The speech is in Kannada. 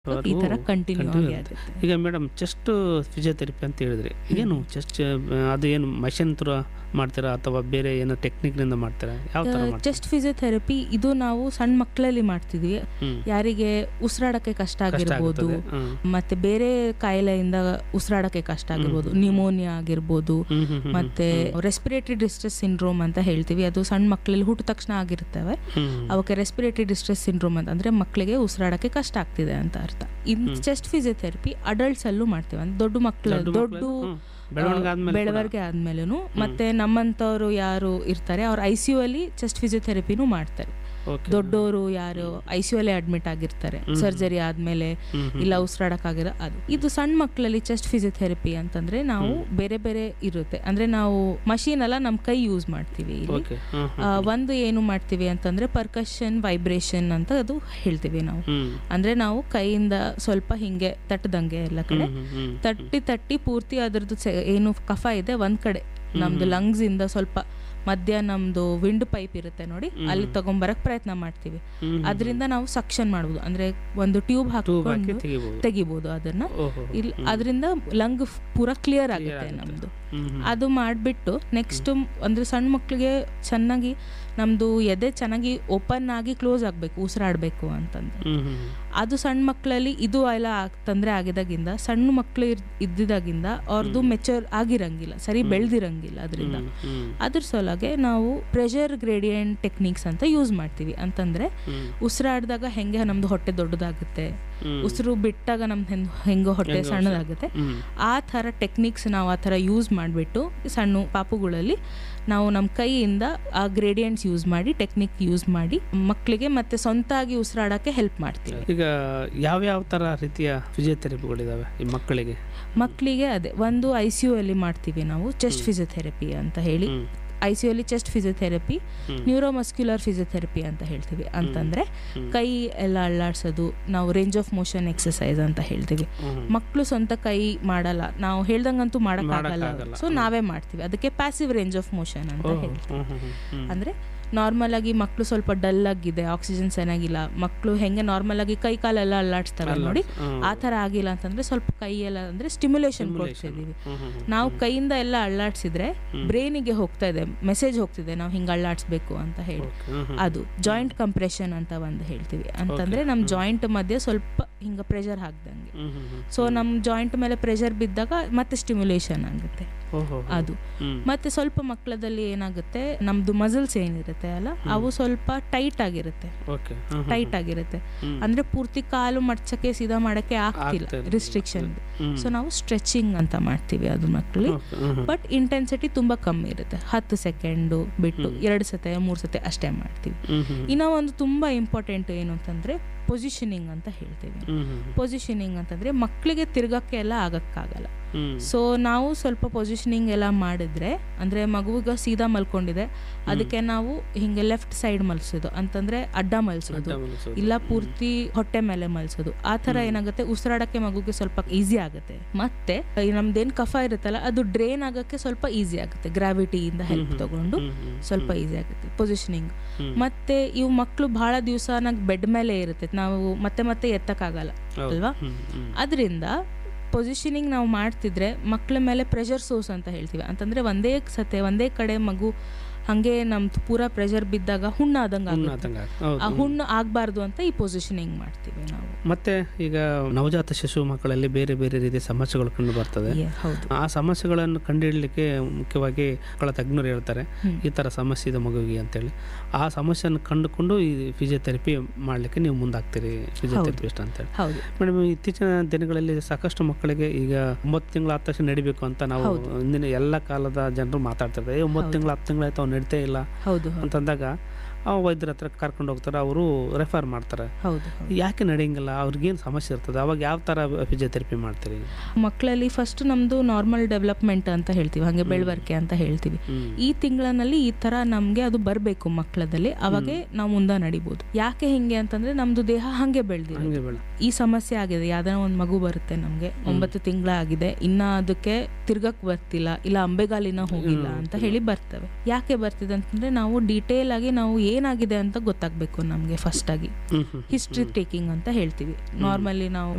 ಈ ತರ ಕಂಟಿನ್ಯೂ continue ಆಗಿ ಇರುತ್ತೆ. ಆಗುತ್ತೆ ಈಗ ಮೇಡಮ್ ಚೆಸ್ಟ್ ಫಿಸಿಯೋಥೆರಪಿ ಅಂತ ಹೇಳಿದ್ರಿ ಏನು ಚೆಸ್ಟ್ ಅದು ಏನು ಮಷಿನ್ ಥರ ಮಾಡ್ತೀರಾ ಅಥವಾ ಬೇರೆ ಏನೋ ಟೆಕ್ನಿಕ್ನಿಂದ ಮಾಡ್ತೀರಾ ಯಾವ ಥರ ಮಾಡ್ತೀರಾ ಚೆಸ್ಟ್ ಫಿಸಿಯೋಥೆರಪಿ ಇದು ನಾವು ಸಣ್ಣ ಮಕ್ಕಳಲ್ಲಿ ಮಾಡ್ತಿದ್ವಿ ಹ್ಮ್. ಯಾರಿಗೆ ಉಸಿರಾಡಕ್ಕೆ ಕಷ್ಟ ಕಷ್ಟ ಆಗಿರ್ಬೋದು ಆಗುತ್ತದೆ ಹ್ಮ್. ಮತ್ತೆ ಬೇರೆ ಕಾಯಿಲೆಯಿಂದ ಉಸಿರಾಡಕ್ಕೆ ಕಷ್ಟ ಆಗಿರ್ಬೋದು ನ್ಯೂಮೋನಿಯಾ ಆಗಿರ್ಬೋದು ಹ್ಮ್, ಹ್ಮ್, ಹ್ಮ್, ಮತ್ತೆ ರೆಸ್ಪಿರೇಟರಿ ಡಿಸ್ಟ್ರೆಸ್ ಸಿಂಡ್ರೋಮ್ ಅಂತ ಹೇಳ್ತೀವಿ ಅದು ಸಣ್ಣ ಮಕ್ಕಳಲ್ಲಿ ಹುಟ್ಟಿದ ತಕ್ಷಣ ಆಗಿರ್ತವೆ ಹ್ಮ್. ಅವಕ್ಕೆ ರೆಸ್ಪಿರೇಟರಿ ಡಿಸ್ಟ್ರೆಸ್ ಸಿಂಡ್ರೋಮ್ ಅಂತ ಅಂದ್ರೆ ಮಕ್ಕಳಿಗೆ ಉಸಿರಾಡಕ್ಕೆ ಕಷ್ಟ ಆಗ್ತಿದೆ ಅಂತ ಅರ್ಥ ಇನ್ ಚೆಸ್ಟ್ ಫಿಸಿಯೋಥೆರಪಿ ಅಡಲ್ಟ್ಸ್ ಅಲ್ಲೂ ಮಾಡ್ತೀವಿ ಅಂದ್ರೆ ದೊಡ್ಡ ಮಕ್ಕಳು ದೊಡ್ಡ ದೊಡ್ಡ ಮಕ್ಳು- ಹ್ಮ್. ಬೆಳವಣಿಗೆ ಆದ್ಮೇಲೆ ಕೂಡ? ಬೆಳವಣಿಗೆ ಆದ್ಮೇಲೂ ಮತ್ತೆ ನಮ್ಮಂತವ್ರು ಯಾರು ಇರ್ತಾರೆ ಅವ್ರು ಐ ಸಿ ಯು ಅಲ್ಲಿ ಚೆಸ್ಟ್ ಫಿಸಿಯೋಥೆರಪಿನೂ ಮಾಡ್ತಾರೆ Okay. ದೊಡ್ಡವರು ಯಾರು ಐ ಸಿ ಯು ಅಲ್ಲಿ ಅಡ್ಮಿಟ್ ಆಗಿರ್ತಾರೆ ಸರ್ಜರಿ ಆದ್ಮೇಲೆ ಹ್ಮ್, ಹ್ಮ್. ಇಲ್ಲ ಉಸಿರಾಡಕ್ಕಾಗಿರೋ ಅದು ಇದು ಸಣ್ಣ ಮಕ್ಕಳಲ್ಲಿ ಚೆಸ್ಟ್ ಫಿಸಿಯೋಥೆರಪಿ ಅಂತಂದ್ರೆ ನಾವು ಬೇರೆ ಬೇರೆ ಇರುತ್ತೆ ಅಂದ್ರೆ ನಾವು ಮಷೀನ್ ಅಲ್ಲ ನಮ್ಮ ಕೈ ಯೂಸ್ ಮಾಡ್ತೀವಿ ಇಲ್ಲಿ Okay. ಹ್ಮ್, ಹ್ಮ್. ಆ, ಒಂದು ಏನು ಮಾಡ್ತೀವಿ ಅಂತಂದ್ರೆ ಪರ್ಕಷನ್ ವೈಬ್ರೇಷನ್ ಅಂತ ಅದು ಹೇಳ್ತೀವಿ ನಾವು ಹ್ಮ್. ಅಂದ್ರೆ ನಾವು ಕೈಯಿಂದ ಸ್ವಲ್ಪ ಹಿಂಗೆ ತಟ್ಟದಂಗೆ ಎಲ್ಲ ಕಡೆ ಹ್ಮ್, ಹ್ಮ್, ಹ್ಮ್. ತಟ್ಟಿ ತಟ್ಟಿ ಪೂರ್ತಿ ಅದ್ರದ್ದು ಸೆ- ಏನು ಕಫ ಇದೆ ಒಂದ್ ಕಡೆ ನಮ್ದು ಲಂಗ್ಸ್ ಇಂದ ಸ್ವಲ್ಪ ಮಧ್ಯ ನಮ್ದು ವಿಂಡ್ ಪೈಪ್ ಇರುತ್ತೆ ನೋಡಿ ಅಲ್ಲಿ ತಗೊಂಬರಕ್ ಪ್ರಯತ್ನ ಮಾಡ್ತೀವಿ ಹ್ಮ್, ಹ್ಮ್. ಅದರಿಂದ ನಾವು ಸಕ್ಷನ್ ಮಾಡ್ಬೋದು ಅಂದ್ರೆ ಒಂದು ಟ್ಯೂಬ್ Tube ಹಾಕಿ ಹಾಕೊಂಡು ತೆಗಿಬೋದು ತೆಗಿಬೋದು ಅದನ್ನ ಓಹೋ ಇಲ್ಲಿ ಅದರಿಂದ ಲಂಗ್ ಪೂರಾ ಕ್ಲಿಯರ್ ಆಗುತ್ತೆ ನಮ್ದು ಹ್ಮ್, ಹ್ಮ್. ಅದು ಮಾಡಿಬಿಟ್ಟು ನೆಕ್ಸ್ಟ್ ಅಂದ್ರೆ ಸಣ್ಣ ಮಕ್ಕಳಿಗೆ ಚೆನ್ನಾಗಿ ನಮ್ದು ಎದೆ ಚೆನ್ನಾಗಿ ಓಪನ್ ಆಗಿ ಕ್ಲೋಸ್ ಆಗಬೇಕು ಉಸಿರಾಡಬೇಕು ಅಂತಂದ್ರೆ ಹ್ಮ್, ಹ್ಮ್, ಹ್ಮ್. ಅದು ಸಣ್ಣ ಮಕ್ಕಳಲ್ಲಿ ಇದು ಎಲ್ಲ ಆಗ್- ತೊಂದ್ರೆ ಆಗಿದಾಗಿಂದ ಸಣ್ಣ ಮಕ್ಕಳು ಇದ್ದಿದಾಗಿಂದ ಅವ್ರದ್ದು ಮೆಚೂರ್ ಆಗಿರಂಗಿಲ್ಲ ಸರಿ ಬೆಳ್ದಿರಂಗಿಲ್ಲ ಅದರಿಂದ ಹ್ಮ್, ಹ್ಮ್. ಅದ್ರ ಸಲುವಾಗಿ ನಾವು ಪ್ರೆಷರ್ ಗ್ರೇಡಿಯಂಟ್ ಟೆಕ್ನಿಕ್ಸ್ ಅಂತ ಯೂಸ್ ಮಾಡ್ತೀವಿ ಅಂತಂದ್ರೆ ಹ್ಮ್. ಉಸಿರಾಡಿದಾಗ ಹೆಂಗೆ ನಮ್ದು ಹೊಟ್ಟೆ ದೊಡ್ಡದಾಗುತ್ತೆ ಹ್ಮ್. ಉಸಿರು ಬಿಟ್ಟಾಗ ನಮ್ದು ಹೆಂಗ್- ಹೆಂಗೋ ಹೊಟ್ಟೆ ಹೆಂಗೋ ಸಣ್ಣದಾಗುತ್ತೆ ಹ್ಮ್. ಆ ಥರ ಟೆಕ್ನಿಕ್ಸ್ ನಾವು ಆ ಥರ ಯೂಸ್ ಮಾಡಿಬಿಟ್ಟು ಸಣ್ಣ ಪಾಪುಗಳಲ್ಲಿ ನಾವು ನಮ್ಮ ಕೈಯಿಂದ ಆ ಗ್ರೇಡಿಯಂಟ್ಸ್ ಯೂಸ್ ಮಾಡಿ ಟೆಕ್ನಿಕ್ ಯೂಸ್ ಮಾಡಿ ಮಕ್ಕಳಿಗೆ ಮತ್ತೆ ಸ್ವಂತಾಗಿ ಉಸಿರಾಡಕ್ಕೆ ಹೆಲ್ಪ್ ಮಾಡ್ತೀವಿ ಈಗ ಯಾವ್ಯಾವ ತರ ರೀತಿಯ ಫಿಸಿಯೋಥೆರಪಿಗಳಿದಾವೆ ಈ ಮಕ್ಕಳಿಗೆ ಮಕ್ಕಳಿಗೆ ಅದೇ ಒಂದು ಐ ಸಿ ಯು ಅಲ್ಲಿ ಮಾಡ್ತೀವಿ ನಾವು ಚೆಸ್ಟ್ ಫಿಸಿಯೋಥೆರಪಿ ಅಂತ ಹೇಳಿ ಹ್ಮ್. ಐ ಸಿ ಯು ಅಲ್ಲಿ ಚೆಸ್ಟ್ ಫಿಸಿಯೋಥೆರಪಿ ನ್ಯೂರೋಮಸ್ಕ್ಯುಲರ್ ಫಿಸಿಯೋಥೆರಪಿ ಅಂತ ಹೇಳ್ತೀವಿ ಅಂತಂದ್ರೆ ಕೈ ಎಲ್ಲ ಅಳ್ಳಾಡ್ಸೋದು ನಾವು ರೇಂಜ್ ಆಫ್ ಮೋಷನ್ ಎಕ್ಸಸೈಸ್ ಅಂತ ಹೇಳ್ತೀವಿ ಹ್ಮ್. ಮಕ್ಕಳು ಸ್ವಂತ ಕೈ ಮಾಡಲ್ಲ ನಾವು ಹೇಳ್ದಂಗಂತೂ ಮಾಡಕ್ಕಾಗಲ್ಲ ಮಾಡಕ್ಕಾಗಲ್ಲ. ಸೊ ನಾವೇ ಮಾಡ್ತೀವಿ ಅದಕ್ಕೆ ಪ್ಯಾಸಿವ್ ರೇಂಜ್ ಆಫ್ ಮೋಷನ್ ಅಂತ ಓಹೋ. ಹೇಳ್ತೀವಿ ಹ್ಮ್, ಹ್ಮ್, ಹ್ಮ್, ಹ್ಮ್. ಅಂದ್ರೆ ನಾರ್ಮಲ್ ಆಗಿ ಮಕ್ಕಳು ಸ್ವಲ್ಪ ಡಲ್ ಆಗಿದೆ ಆಕ್ಸಿಜನ್ ಚೆನ್ನಾಗಿಲ್ಲ ಮಕ್ಕಳು ಹೆಂಗೆ ನಾರ್ಮಲ್ ಆಗಿ ಕೈ ಕಾಲೆಲ್ಲ ಅಲ್ಲಾಡಿಸ್ತಾರೆ ನೋಡಿ ಹ್ಮ್. ಆ ಥರ ಆಗಿಲ್ಲ ಅಂತಂದ್ರೆ ಸ್ವಲ್ಪ ಕೈ ಎಲ್ಲ ಅಂದ್ರೆ ಸ್ಟಿಮ್ಯುಲೇಷನ್ ಕೊಡ್ತಿದೀವಿ ಹ್ಮ್, ಹ್ಮ್, ಹ್ಮ್. ನಾವು ಕೈಯಿಂದ ಎಲ್ಲ ಅಳ್ಳಾಡ್ಸಿದ್ರೆ ಬ್ರೈನಿಗೆ ಹೋಗ್ತಾ ಇದೆ ಮೆಸೇಜ್ ಹೋಗ್ತಿದೆ ನಾವು ಹಿಂಗೆ ಅಳ್ಳಾಡ್ಸ್ಬೇಕು ಅಂತ ಹೇಳಿ Okay. ಹ್ಮ್, ಹ್ಮ್. ಅದು ಜಾಯಿಂಟ್ ಕಂಪ್ರೆಷನ್ ಅಂತ ಒಂದು ಹೇಳ್ತೀವಿ ಅಂತಂದ್ರೆ ನಮ್ಮ ಜಾಯಿಂಟ್ ಮಧ್ಯೆ ಸ್ವಲ್ಪ ಹಿಂಗ ಪ್ರೆಷರ್ ಹಾಕ್ದಂಗೆ ಹ್ಮ್, ಹ್ಮ್, ಹ್ಮ್. ಸೊ ನಮ್ಮ ಜಾಯಿಂಟ್ ಮೇಲೆ ಪ್ರೆಷರ್ ಬಿದ್ದಾಗ ಮತ್ತೆ ಸ್ಟಿಮ್ಯುಲೇಷನ್ ಆಗುತ್ತೆ ಓಹೋ. ಅದು ಹ್ಮ್. ಮತ್ತೆ ಸ್ವಲ್ಪ ಮಕ್ಕಳದಲ್ಲಿ ಏನಾಗುತ್ತೆ ನಮ್ದು ಮಸಲ್ಸ್ ಏನಿರುತ್ತೆ ಅಲ್ಲ ಅವು ಸ್ವಲ್ಪ ಟೈಟ್ ಆಗಿರುತ್ತೆ Okay. ಹ್ಮ್, ಹ್ಮ್, ಟೈಟ್ ಆಗಿರುತ್ತೆ ಹ್ಮ್. ಅಂದ್ರೆ ಪೂರ್ತಿ ಕಾಲು ಮಡ್ಚಕ್ಕೆ ಸೀದಾ ಮಾಡಕ್ಕೆ ಆಗ್ತಿಲ್ಲ ಆಗ್ತಾ ಇಲ್ಲ. ರಿಸ್ಟ್ರಿಕ್ಷನ್ ಹ್ಮ್. ಸೊ ನಾವು ಸ್ಟ್ರೆಚಿಂಗ್ ಅಂತ ಮಾಡ್ತೀವಿ ಅದು ಮಕ್ಕಳಿಗೆ Okay. ಹ್ಮ್, ಹ್ಮ್. ಬಟ್ ಇಂಟೆನ್ಸಿಟಿ ತುಂಬಾ ಕಮ್ಮಿ ಇರುತ್ತೆ ಹತ್ತು ಸೆಕೆಂಡು ಬಿಟ್ಟು ಎರಡು ಸತೆ ಮೂರು ಸತೆ ಅಷ್ಟೇ ಮಾಡ್ತೀವಿ ಹ್ಮ್, ಹ್ಮ್, ಇನ್ನ ಒಂದು ತುಂಬಾ ಇಂಪಾರ್ಟೆಂಟ್ ಏನು ಅಂತಂದ್ರೆ ಪೊಸಿಷನಿಂಗ್ ಅಂತ ಹೇಳ್ತೀವಿ ಹ್ಮ್, ಹ್ಮ್, ಪೊಸಿಷನಿಂಗ್ ಅಂತಂದ್ರೆ ಮಕ್ಕಳಿಗೆ ತಿರ್ಗಕ್ಕೆ ಎಲ್ಲ ಆಗಕ್ಕಾಗಲ್ಲ ಹ್ಮ್. ಸೊ ನಾವು ಸ್ವಲ್ಪ ಪೊಸಿಷನಿಂಗ್ ಎಲ್ಲ ಮಾಡಿದ್ರೆ ಅಂದ್ರೆ ಮಗುವಿಗೆ ಸೀದಾ ಮಲ್ಕೊಂಡಿದೆ ಅದಕ್ಕೆ ನಾವು ಹಿಂಗೆ ಲೆಫ್ಟ್ ಸೈಡ್ ಮಲ್ಸೋದು ಅಂತಂದ್ರೆ ಅಡ್ಡ ಮಲ್ಸೋದು ಅಡ್ಡ ಮಲ್ಸೋದು. ಇಲ್ಲ ಪೂರ್ತಿ ಹೊಟ್ಟೆ ಮೇಲೆ ಮಲ್ಸೋದು ಆ ತರ ಏನಾಗುತ್ತೆ ಉಸಿರಾಡಕ್ಕೆ ಮಗುಗೆ ಸ್ವಲ್ಪ ಈಸಿ ಆಗುತ್ತೆ ಮತ್ತೆ ಈ ನಮ್ದೇನ್ ಕಫ ಇರುತ್ತಲ್ಲ ಅದು ಡ್ರೈನ್ ಆಗಕ್ಕೆ ಸ್ವಲ್ಪ ಈಸಿ ಆಗುತ್ತೆ ಗ್ರಾವಿಟಿಯಿಂದ ಹೆಲ್ಪ್ ತಗೊಂಡು ಹ್ಮ್, ಹ್ಮ್. ಸ್ವಲ್ಪ ಈಸಿ ಆಗುತ್ತೆ ಪೊಸಿಷನಿಂಗ್ ಹ್ಮ್. ಮತ್ತೆ ಇವು ಮಕ್ಕಳು ಬಹಳ ದಿವಸ ಬೆಡ್ ಮೇಲೆ ಇರುತ್ತೆ ನಾವು ಮತ್ತೆ ಮತ್ತೆ ಎತ್ತಕ್ಕಾಗಲ್ಲ ಹೌದು. ಅಲ್ವಾ ಹ್ಮ್, ಹ್ಮ್. ಅದರಿಂದ ಪೊಸಿಷನಿಂಗ್ ನಾವು ಮಾಡ್ತಿದ್ರೆ ಮಕ್ಕಳ ಮೇಲೆ ಪ್ರೆಷರ್ ಸೋರ್ಸ್ ಅಂತ ಹೇಳ್ತೀವಿ ಅಂತಂದ್ರೆ ಒಂದೇ ಸತೆ ಒಂದೇ ಕಡೆ ಮಗು ಹಂಗೆ ನಮ್ದು ಪೂರಾ ಪ್ರೆಷರ್ ಬಿದ್ದಾಗ ಹುಣ್ಣಾದಂಗೆ ಹುಣ್ಣು ಆಗುತ್ತೆ ಆದಂಗೆ ಆಗುತ್ತೆ. ಹೌದು. ಆ ಹುಣ್ಣು ಆಗಬಾರ್ದು ಅಂತ ಈ ಪೊಸಿಷನಿಂಗ್ ಮಾಡ್ತೀವಿ ನಾವು ಮತ್ತೆ ಈಗ ನವಜಾತ ಶಿಶು ಮಕ್ಕಳಲ್ಲಿ ಬೇರೆ ಬೇರೆ ರೀತಿಯ ಸಮಸ್ಯೆಗಳು ಕಂಡು ಬರ್ತದೆ Yeah, ಹೌದು ಆ ಸಮಸ್ಯೆಗಳನ್ನು ಕಂಡುಹಿಡಲಿಕ್ಕೆ ಮುಖ್ಯವಾಗಿ ಮಕ್ಕಳ ತಜ್ಞರು ಹೇಳ್ತಾರೆ ಹ್ಮ್. ಈ ಥರ ಸಮಸ್ಯೆ ಇದೆ ಮಗುವಿಗೆ ಅಂತೇಳಿ ಆ ಸಮಸ್ಯೆಯನ್ನು ಕಂಡುಕೊಂಡು ಈ ಫಿಸಿಯೋಥೆರಪಿ ಮಾಡಲಿಕ್ಕೆ ನೀವು ಮುಂದಾಗ್ತೀರಿ ಫಿಸಿಯೋಥೆರಪಿಸ್ಟ್ ಅಂತೇಳಿ ಹೌದು ಮೇಡಮ್ ಇತ್ತೀಚಿನ ದಿನಗಳಲ್ಲಿ ಸಾಕಷ್ಟು ಮಕ್ಕಳಿಗೆ ಈಗ ಒಂಬತ್ತು ತಿಂಗಳ ಆದ ತಕ್ಷಣ ನಡಿಬೇಕು ಅಂತ ನಾವು ಇಂದಿನ ಎಲ್ಲ ಕಾಲದ ಜನರು ಮಾತಾಡ್ತಿರ್ತಾರೆ "ಏ, ಒಂಬತ್ತು ತಿಂಗಳು ಹತ್ತು ತಿಂಗಳಾಯ್ತು ಅವ್ನು ನಡಿತೇ ಇಲ್ಲ ಹೌದು ಹೌದು ಅಂತಂದಾಗ ಆ ವೈದ್ಯರ ಹತ್ರ ಕರ್ಕೊಂಡು ಹೋಗ್ತಾರೆ ಅವರು ರೆಫರ್ ಮಾಡ್ತಾರೆ ಹೌದು ಹೌದು ಯಾಕೆ ನಡೆಯಂಗಿಲ್ಲ ಅವ್ರಿಗೇನು ಸಮಸ್ಯೆ ಇರ್ತದೆ ಅವಾಗ ಯಾವ ಥರ ಫಿಸಿಯೋಥೆರಪಿ ಮಾಡ್ತೀರಿ ಮಕ್ಕಳಲ್ಲಿ ಫಸ್ಟ್ ನಮ್ದು ನಾರ್ಮಲ್ ಡೆವಲಪ್ಮೆಂಟ್ ಅಂತ ಹೇಳ್ತೀವಿ ಹಾಗೆ ಬೆಳವರಿಕೆ ಅಂತ ಹೇಳ್ತೀವಿ ಹ್ಮ್. ಈ ತಿಂಗಳಲ್ಲಿ ಈ ತರ ನಮ್ಗೆ ಅದು ಬರಬೇಕು ಮಕ್ಕಳದಲ್ಲಿ ಅವಾಗೆ ನಾವು ಮುಂದೆ ನಡಿಬೋದು ಯಾಕೆ ಹಿಂಗೆ ಅಂತಂದ್ರೆ ನಮ್ದು ದೇಹ ಹಂಗೆ ಬೆಳೆದಿರೋದು ಹಂಗೆ ಬೇಡ ಈ ಸಮಸ್ಯೆ ಆಗಿದೆ ಯಾವ್ದಾರ ಒಂದು ಮಗು ಬರುತ್ತೆ ನಮ್ಗೆ ಒಂಬತ್ತು ತಿಂಗಳ ಆಗಿದೆ ಇನ್ನ ಅದಕ್ಕೆ ತಿರ್ಗಕ್ ಬರ್ತಿಲ್ಲ ಇಲ್ಲ ಅಂಬೆಗಾಲಿನ ಹೋಗಿಲ್ಲ ಅಂತ ಹೇಳಿ ಬರ್ತವೆ ಯಾಕೆ ಬರ್ತಿದೆ ಅಂತಂದ್ರೆ ನಾವು ಡೀಟೇಲ್ ಆಗಿ ನಾವು ಏನಾಗಿದೆ ಅಂತ ಗೊತ್ತಾಗ್ಬೇಕು ನಮ್ಗೆ ಫಸ್ಟ್ ಆಗಿ ಹ್ಮ್ ಹ್ಮ್ ಹಿಸ್ಟ್ರಿ ಟೇಕಿಂಗ್ ಅಂತ ಹೇಳ್ತೀವಿ ನಾರ್ಮಲಿ ನಾವು